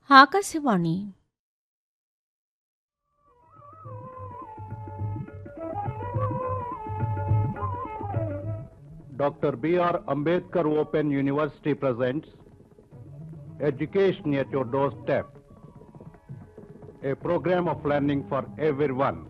Akashvani Dr. B.R. Ambedkar Open University presents Education at Your Doorstep, a program of learning for everyone.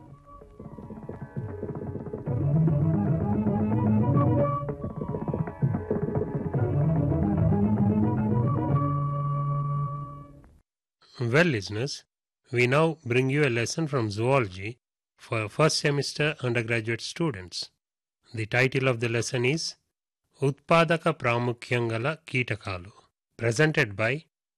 Well, listeners, we now bring you a lesson from zoology for first semester undergraduate students. The title of the lesson is ఉత్పాదక ప్రాముఖ్యం గల కీటకాలు presented by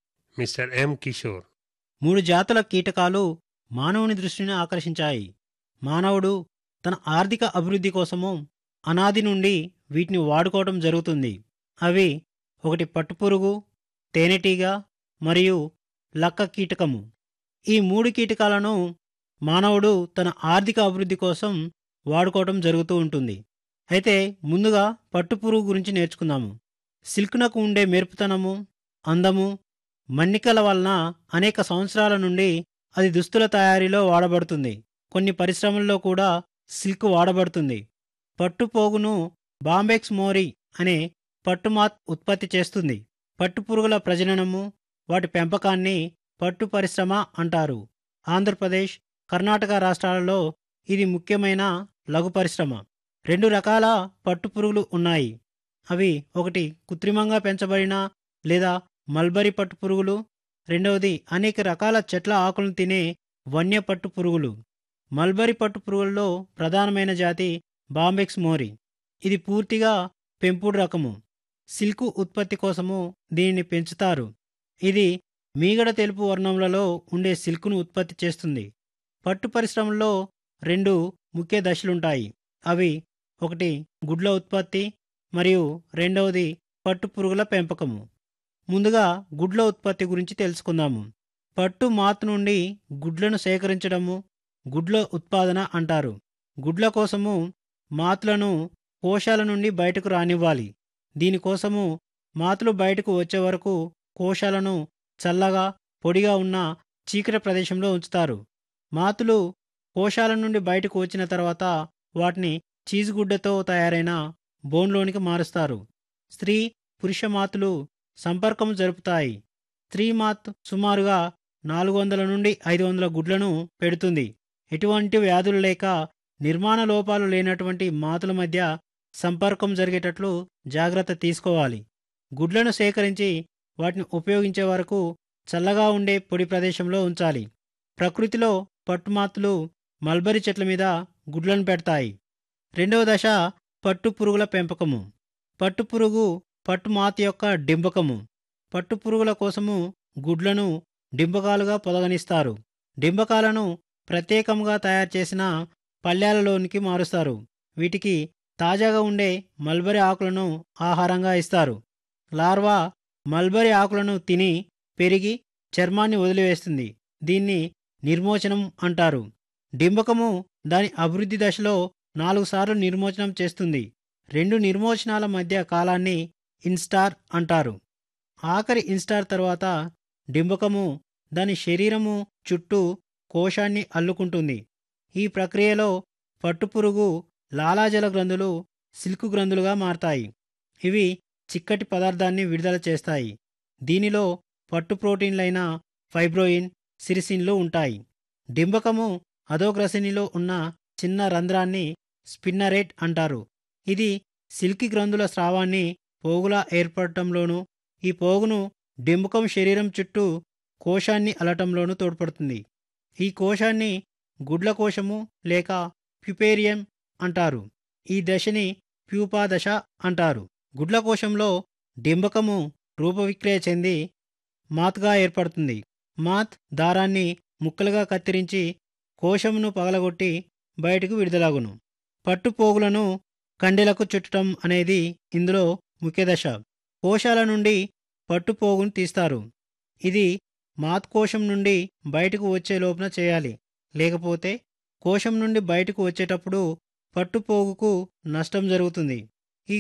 Mr. M. Kishore. మూడు జాతుల కీటకాలు మానవుని దృష్టిని ఆకర్షించాయి మానవుడు తన ఆర్థిక అభివృద్ధి కోసము అనాది నుండి వీటిని వాడుకోవటం జరుగుతుంది అవి ఒకటి పట్టుపురుగు తేనెటీగ మరియు లక్క కీటకము ఈ మూడు కీటకాలను మానవుడు తన ఆర్థిక అభివృద్ధి కోసం వాడుకోవటం జరుగుతూ ఉంటుంది అయితే ముందుగా పట్టుపురుగు గురించి నేర్చుకుందాము సిల్క్నకు ఉండే మెరుపుతనము అందము మన్నికల వలన అనేక సంవత్సరాల నుండి అది దుస్తుల తయారీలో వాడబడుతుంది కొన్ని పరిశ్రమల్లో కూడా సిల్క్ వాడబడుతుంది పట్టుపోగును బాంబెక్స్ మోరీ అనే పట్టుమాత్ ఉత్పత్తి చేస్తుంది పట్టుపురుగుల ప్రజననము వాటి పెంపకాన్ని పట్టు పరిశ్రమ అంటారు ఆంధ్రప్రదేశ్ కర్ణాటక రాష్ట్రాలలో ఇది ముఖ్యమైన లఘు పరిశ్రమ రెండు రకాల పట్టుపురుగులు ఉన్నాయి అవి ఒకటి కృత్రిమంగా పెంచబడిన లేదా మల్బరీ పట్టు పురుగులు రెండవది అనేక రకాల చెట్ల ఆకులను తినే వన్య పట్టు పురుగులు మల్బరీ పట్టు పురుగుల్లో ప్రధానమైన జాతి బాంబెక్స్ మోరీ ఇది పూర్తిగా పెంపుడు రకము సిల్క్ ఉత్పత్తి కోసము దీనిని పెంచుతారు ఇది మీగడ తెలుపు వర్ణములలో ఉండే సిల్క్ను ఉత్పత్తి చేస్తుంది పట్టు పరిశ్రమలో రెండు ముఖ్య దశలుంటాయి అవి ఒకటి గుడ్ల ఉత్పత్తి మరియు రెండవది పట్టు పురుగుల పెంపకము ముందుగా గుడ్ల ఉత్పత్తి గురించి తెలుసుకుందాము పట్టు మాత్ నుండి గుడ్లను సేకరించడము గుడ్ల ఉత్పాదన అంటారు గుడ్ల కోసము మాతులను కోశాల నుండి బయటకు రానివ్వాలి దీనికోసము మాతులు బయటకు వచ్చే వరకు కోశాలను చల్లగా పొడిగా ఉన్న చీకటి ప్రదేశంలో ఉంచుతారు మాతులు కోశాల నుండి బయటకు వచ్చిన తర్వాత వాటిని చీజుగుడ్డతో తయారైన బోన్లోనికి మారుస్తారు స్త్రీ పురుష మాతులు సంపర్కం జరుపుతాయి స్త్రీ మాత్ సుమారుగా నాలుగు వందల నుండి ఐదు వందల గుడ్లను పెడుతుంది ఎటువంటి వ్యాధులు లేక నిర్మాణ లోపాలు లేనటువంటి మాతుల మధ్య సంపర్కం జరిగేటట్లు జాగ్రత్త తీసుకోవాలి గుడ్లను సేకరించి వాటిని ఉపయోగించే వరకు చల్లగా ఉండే పొడి ప్రదేశంలో ఉంచాలి ప్రకృతిలో పట్టుమాతులు మల్బరీ చెట్ల మీద గుడ్లను పెడతాయి రెండవ దశ పట్టు పురుగుల పెంపకము పట్టుపురుగు పట్టుమాత యొక్క డింబకము పట్టుపురుగుల కోసము గుడ్లను డింబకాలుగా పొదగనిస్తారు డింబకాలను ప్రత్యేకంగా తయారు చేసిన పళ్ళ్యాలలోనికి మారుస్తారు వీటికి తాజాగా ఉండే మల్బరీ ఆకులను ఆహారంగా ఇస్తారు లార్వా మల్బరీ ఆకులను తిని పెరిగి చర్మాన్ని వదిలివేస్తుంది దీన్ని నిర్మోచనం అంటారు డింబకము దాని అభివృద్ధి దశలో నాలుగు సార్లు నిర్మోచనం చేస్తుంది రెండు నిర్మోచనాల మధ్య కాలాన్ని ఇన్స్టార్ అంటారు ఆఖరి ఇన్స్టార్ తర్వాత డింబకము దాని శరీరము చుట్టూ కోశాన్ని అల్లుకుంటుంది ఈ ప్రక్రియలో పట్టుపురుగు లాలాజల గ్రంథులు సిల్క్ గ్రంథులుగా మారతాయి ఇవి చిక్కటి పదార్థాన్ని విడుదల చేస్తాయి దీనిలో పట్టు ప్రోటీన్లైన ఫైబ్రోయిన్ సిరిసిన్లు ఉంటాయి డింబకము అధోగ్రసినిలో ఉన్న చిన్న రంధ్రాన్ని స్పిన్నరేట్ అంటారు ఇది సిల్కి గ్రంథుల స్రావాన్ని పోగులా ఏర్పడటంలోనూ ఈ పోగును డింబకం శరీరం చుట్టూ కోశాన్ని అలటంలోనూ తోడ్పడుతుంది ఈ కోశాన్ని గుడ్ల కోశము లేక ప్యుపేరియం అంటారు ఈ దశని ప్యూపా దశ అంటారు గుడ్ల కోశంలో డింబకము రూపవిక్రియ చెంది మాత్గా ఏర్పడుతుంది మాత్ దారాన్ని ముక్కలుగా కత్తిరించి కోశమును పగలగొట్టి బయటకు విడుదలగును పట్టుపోగులను కండెలకు చుట్టడం అనేది ఇందులో ముఖ్య దశ కోశాల నుండి పట్టుపోగును తీస్తారు ఇది మాత్ కోశం నుండి బయటకు వచ్చే లోపున చేయాలి లేకపోతే కోశం నుండి బయటకు వచ్చేటప్పుడు పట్టుపోగుకు నష్టం జరుగుతుంది